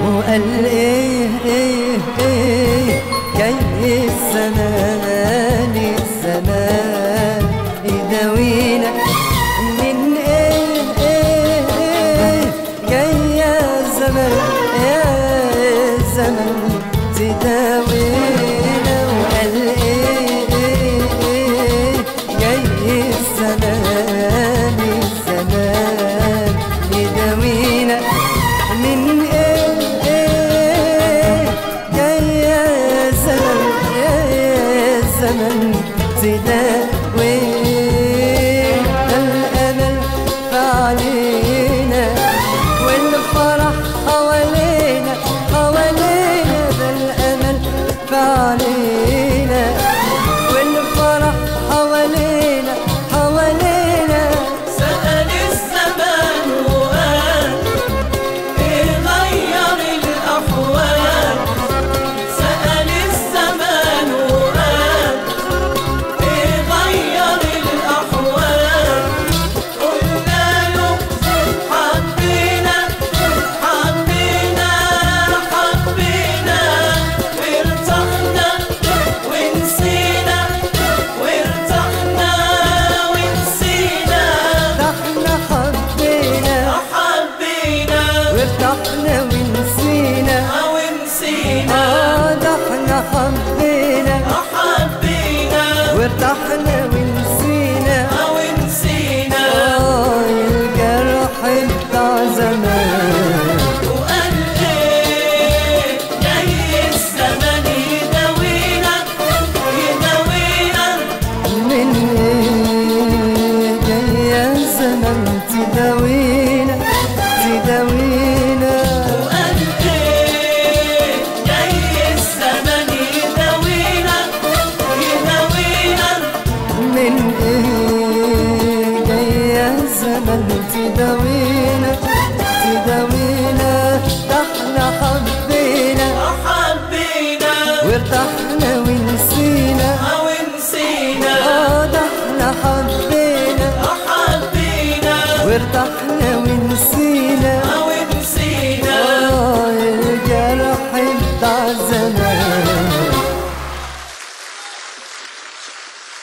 وقال ايه ايه ايه جاي الزمان الزمان يداوينا من ايه ايه ايه جاي يا زمان يا زمان تداوينا وقال ايه ايه ايه جاي الزمان الزمان يداوينا من ايه ايه جاي يا زمن يا زمن تداوينا الامل فعلينا والفرح حوالينا حوالينا ده الامل فعلينا والفرح حوالينا حوالينا سأل الزمان وقال إيه غير الأحوال سأل الزمان وقال إيه غير الأحوال قلنا له حبينا حبينا حبينا وارتحنا ونسينا وارتحنا ونسينا ده احنا حبينا حبينا وارتحنا ونسينا